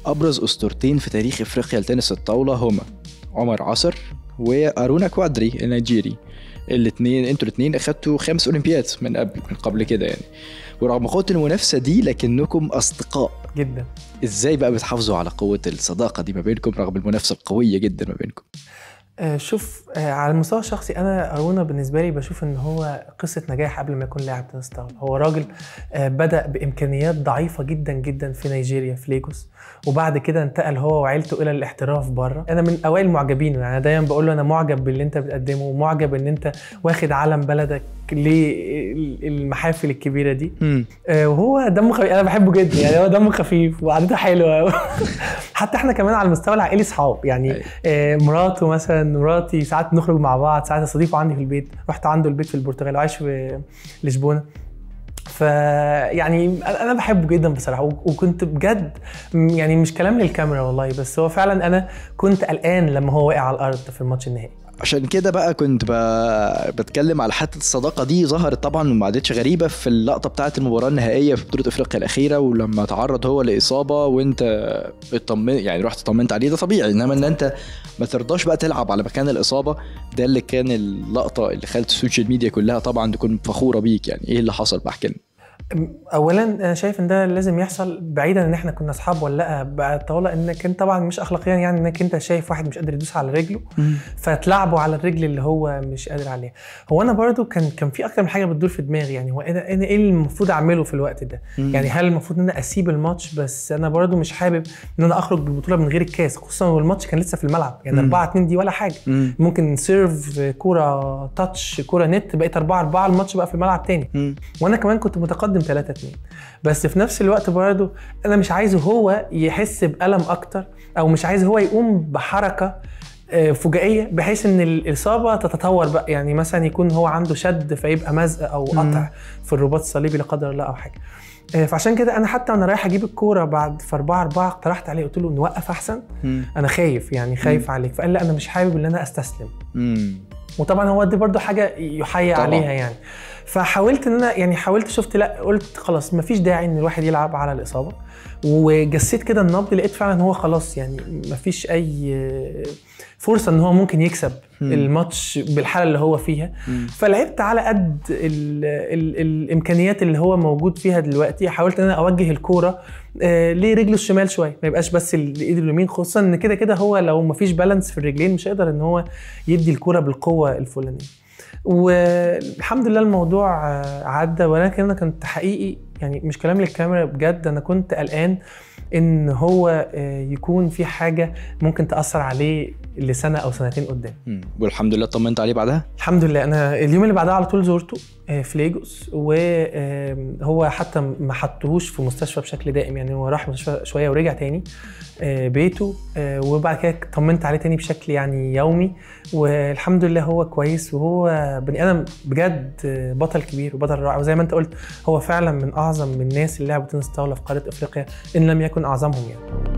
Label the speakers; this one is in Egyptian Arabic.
Speaker 1: ابرز اسطورتين في تاريخ افريقيا لتنس الطاوله هما عمر عصر وارونا كوادري النيجيري الاثنين انتوا الاثنين اخدتوا خمس اولمبياد من قبل من قبل كده يعني ورغم قوه المنافسه دي لكنكم اصدقاء
Speaker 2: جدا
Speaker 1: ازاي بقى بتحافظوا على قوه الصداقه دي ما بينكم رغم المنافسه القويه جدا ما بينكم
Speaker 2: آه، شوف آه، على المستوى الشخصي انا ارونا بالنسبه لي بشوف ان هو قصه نجاح قبل ما يكون لاعب تنس طاوله هو راجل آه، بدا بامكانيات ضعيفه جدا جدا في نيجيريا في ليجوس وبعد كده انتقل هو وعيلته الى الاحتراف بره انا من اوائل معجبينه يعني دايما بقول له انا معجب باللي انت بتقدمه ومعجب ان انت واخد علم بلدك للمحافل الكبيره دي
Speaker 1: مم.
Speaker 2: آه، وهو دمه خفيف انا بحبه جدا يعني هو دمه خفيف وقعدته حلوه حتى احنا كمان على المستوى العائلي صحاب يعني
Speaker 1: أيوة.
Speaker 2: آه، مراته مثلا مراتي ساعات نخرج مع بعض ساعات استضيفه عندي في البيت رحت عنده البيت في البرتغال وعايش في لشبونه فيعني انا بحبه جدا بصراحه وكنت بجد م- يعني مش كلام للكاميرا والله بس هو فعلا انا كنت قلقان لما هو وقع على الارض في الماتش النهائي
Speaker 1: عشان كده بقى كنت ب... بتكلم على حته الصداقه دي ظهرت طبعا وما عادتش غريبه في اللقطه بتاعه المباراه النهائيه في بطوله افريقيا الاخيره ولما تعرض هو لاصابه وانت اطمن يعني رحت طمنت عليه ده طبيعي انما ان انت ما ترضاش بقى تلعب على مكان الاصابه ده اللي كان اللقطه اللي خلت السوشيال ميديا كلها طبعا تكون فخوره بيك يعني ايه اللي حصل بقى احكي لنا
Speaker 2: اولا انا شايف ان ده لازم يحصل بعيدا ان احنا كنا اصحاب ولا لا بقى طالما انك انت طبعا مش اخلاقيا يعني انك انت شايف واحد مش قادر يدوس على رجله فتلعبه على الرجل اللي هو مش قادر عليها هو انا برضو كان كان في اكتر من حاجه بتدور في دماغي يعني هو انا انا ايه اللي المفروض اعمله في الوقت ده
Speaker 1: مم.
Speaker 2: يعني هل المفروض ان انا اسيب الماتش بس انا برضو مش حابب ان انا اخرج بالبطوله من غير الكاس خصوصا والماتش كان لسه في الملعب يعني
Speaker 1: مم.
Speaker 2: 4 2 دي ولا حاجه
Speaker 1: مم.
Speaker 2: ممكن سيرف كوره تاتش كوره نت بقيت 4 4 الماتش بقى في الملعب تاني
Speaker 1: مم.
Speaker 2: وانا كمان كنت متقدم 3 2 بس في نفس الوقت برضه انا مش عايزه هو يحس بالم اكتر او مش عايز هو يقوم بحركه آه، فجائيه بحيث ان الاصابه تتطور بقى يعني مثلا يكون هو عنده شد فيبقى مزق او قطع في الرباط الصليبي لا قدر الله او حاجه آه، فعشان كده انا حتى وانا رايح اجيب الكوره بعد في 4 4 اقترحت عليه قلت له نوقف احسن
Speaker 1: مم.
Speaker 2: انا خايف يعني خايف عليك فقال لا انا مش حابب ان انا استسلم
Speaker 1: مم.
Speaker 2: وطبعا هو دي برضو حاجه يحيى
Speaker 1: طبعاً.
Speaker 2: عليها يعني فحاولت ان انا يعني حاولت شفت لا قلت خلاص مفيش داعي ان الواحد يلعب على الاصابه وجسيت كده النبض لقيت فعلا هو خلاص يعني مفيش اي فرصه ان هو ممكن يكسب
Speaker 1: مم.
Speaker 2: الماتش بالحاله اللي هو فيها
Speaker 1: مم.
Speaker 2: فلعبت على قد ال ال الامكانيات اللي هو موجود فيها دلوقتي حاولت ان انا اوجه الكوره آه لرجله الشمال شويه ما يبقاش بس ال- لايده اليمين خصوصا ان كده كده هو لو ما فيش بالانس في الرجلين مش هيقدر ان هو يدي الكوره بالقوه الفلانيه والحمد لله الموضوع آه، عدى ولكن انا كنت حقيقي يعني مش كلام للكاميرا بجد انا كنت قلقان ان هو آه، يكون في حاجه ممكن تاثر عليه لسنه او سنتين قدام
Speaker 1: مم. والحمد لله طمنت عليه بعدها
Speaker 2: الحمد لله انا اليوم اللي بعدها على طول زورته آه، في ليجوس وهو حتى ما حطهوش في مستشفى بشكل دائم يعني هو راح مستشفى شويه ورجع تاني آه، بيته آه، وبعد كده طمنت عليه تاني بشكل يعني يومي والحمد لله هو كويس وهو بني ادم بجد آه، بطل كبير وبطل رائع وزي ما انت قلت هو فعلا من اعظم الناس اللي لعبوا تنس طاوله في قاره افريقيا ان لم يكن اعظمهم يعني